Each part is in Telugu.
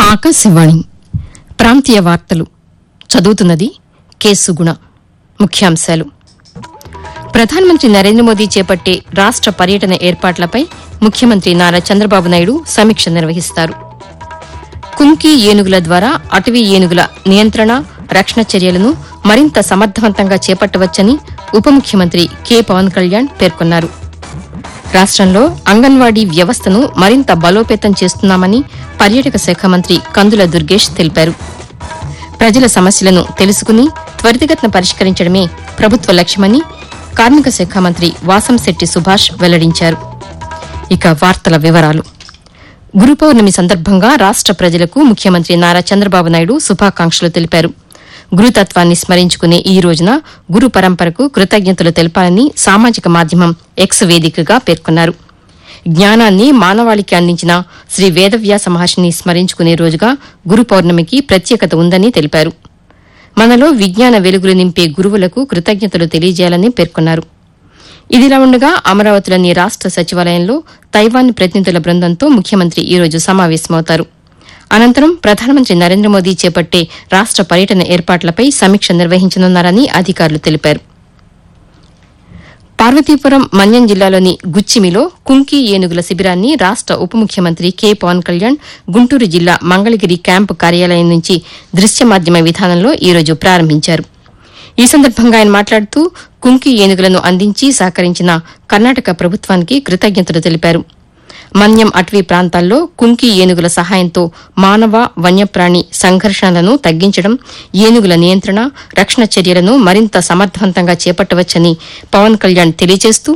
ఆకాశవాణి ప్రాంతీయ వార్తలు చదువుతున్నది కె సుగుణ ముఖ్యాంశాలు ప్రధానమంత్రి నరేంద్ర మోదీ చేపట్టే రాష్ట పర్యటన ఏర్పాట్లపై ముఖ్యమంత్రి నారా చంద్రబాబు నాయుడు సమీక్ష నిర్వహిస్తారు కుంకి ఏనుగుల ద్వారా అటవీ ఏనుగుల నియంత్రణ రక్షణ చర్యలను మరింత సమర్థవంతంగా చేపట్టవచ్చని ఉప ముఖ్యమంత్రి కె పవన్ కళ్యాణ్ పేర్కొన్నారు రాష్టంలో అంగన్వాడీ వ్యవస్థను మరింత బలోపేతం చేస్తున్నామని పర్యాటక శాఖ మంత్రి కందుల దుర్గేష్ తెలిపారు ప్రజల సమస్యలను తెలుసుకుని త్వరితగతిన పరిష్కరించడమే ప్రభుత్వ లక్ష్యమని కార్మిక శాఖ మంత్రి వాసంశెట్టి సుభాష్ వెల్లడించారు ఇక వార్తల వివరాలు గురు పౌర్ణమి సందర్భంగా రాష్ట ప్రజలకు ముఖ్యమంత్రి నారా చంద్రబాబు నాయుడు శుభాకాంక్షలు తెలిపారు గురుతత్వాన్ని స్మరించుకునే ఈ రోజున గురు పరంపరకు కృతజ్ఞతలు తెలపాలని సామాజిక మాధ్యమం ఎక్స్ వేదికగా పేర్కొన్నారు జ్ఞానాన్ని మానవాళికి అందించిన శ్రీ వేదవ్యాస మహర్షిని స్మరించుకునే రోజుగా గురు పౌర్ణమికి ప్రత్యేకత ఉందని తెలిపారు మనలో విజ్ఞాన వెలుగులు నింపే గురువులకు కృతజ్ఞతలు తెలియజేయాలని పేర్కొన్నారు ఇదిలా ఉండగా అమరావతిలోని రాష్ట సచివాలయంలో తైవాన్ ప్రతినిధుల బృందంతో ముఖ్యమంత్రి ఈ రోజు సమావేశమవుతారు అనంతరం ప్రధానమంత్రి నరేంద్ర మోదీ చేపట్టే రాష్ట పర్యటన ఏర్పాట్లపై సమీక్ష నిర్వహించనున్నారని అధికారులు తెలిపారు పార్వతీపురం మన్యం జిల్లాలోని గుచ్చిమిలో కుంకి ఏనుగుల శిబిరాన్ని రాష్ట ఉప ముఖ్యమంత్రి కె పవన్ కళ్యాణ్ గుంటూరు జిల్లా మంగళగిరి క్యాంపు కార్యాలయం నుంచి దృశ్య మాధ్యమ విధానంలో ఈ రోజు ప్రారంభించారు ఈ సందర్భంగా ఆయన మాట్లాడుతూ కుంకి ఏనుగులను అందించి సహకరించిన కర్ణాటక ప్రభుత్వానికి కృతజ్ఞతలు తెలిపారు మన్యం అటవీ ప్రాంతాల్లో కుంకి ఏనుగుల సహాయంతో మానవ వన్యప్రాణి సంఘర్షణలను తగ్గించడం ఏనుగుల నియంత్రణ రక్షణ చర్యలను మరింత సమర్థవంతంగా చేపట్టవచ్చని పవన్ కళ్యాణ్ తెలియజేస్తూ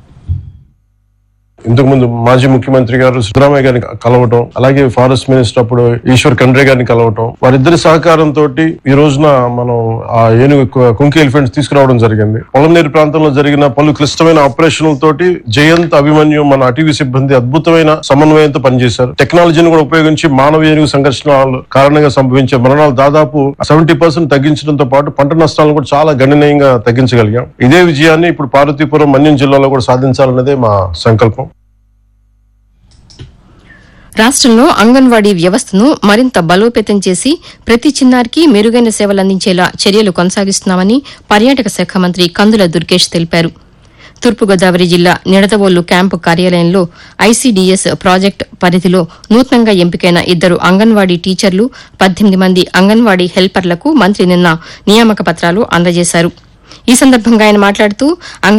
ఇంతకు ముందు మాజీ ముఖ్యమంత్రి గారు సిద్ధరామయ్య గారిని కలవటం అలాగే ఫారెస్ట్ మినిస్టర్ అప్పుడు ఈశ్వర్ ఖండ్రే గారిని కలవటం వారిద్దరి సహకారంతో ఈ రోజున మనం ఆ ఏనుగు కు- కుంకి ఎలిఫెంట్స్ తీసుకురావడం జరిగింది పొలంనేరు ప్రాంతంలో జరిగిన పలు క్లిష్టమైన ఆపరేషన్ల తోటి జయంత్ అభిమన్యు మన అటవీ సిబ్బంది అద్భుతమైన సమన్వయంతో పనిచేశారు టెక్నాలజీని కూడా ఉపయోగించి మానవ ఏనుగు సంఘర్షణ కారణంగా సంభవించే మరణాలు దాదాపు సెవెంటీ పర్సెంట్ తగ్గించడంతో పాటు పంట నష్టాలను కూడా చాలా గణనీయంగా తగ్గించగలిగాం ఇదే విజయాన్ని ఇప్పుడు పార్వతీపురం మన్యం జిల్లాలో కూడా సాధించాలన్నదే మా సంకల్పం రాష్టంలో అంగన్వాడీ వ్యవస్థను మరింత బలోపేతం చేసి ప్రతి చిన్నారికి మెరుగైన సేవలు అందించేలా చర్యలు కొనసాగిస్తున్నామని పర్యాటక శాఖ మంత్రి కందుల దుర్గేష్ తెలిపారు తూర్పుగోదావరి జిల్లా నిడదవోలు క్యాంపు కార్యాలయంలో ఐసీడీఎస్ ప్రాజెక్టు పరిధిలో నూతనంగా ఎంపికైన ఇద్దరు అంగన్వాడీ టీచర్లు పద్దెనిమిది మంది అంగన్వాడీ హెల్పర్లకు మంత్రి నిన్న నియామక పత్రాలు అందజేశారు ఈ సందర్భంగా ఆయన మాట్లాడుతూ అంగన్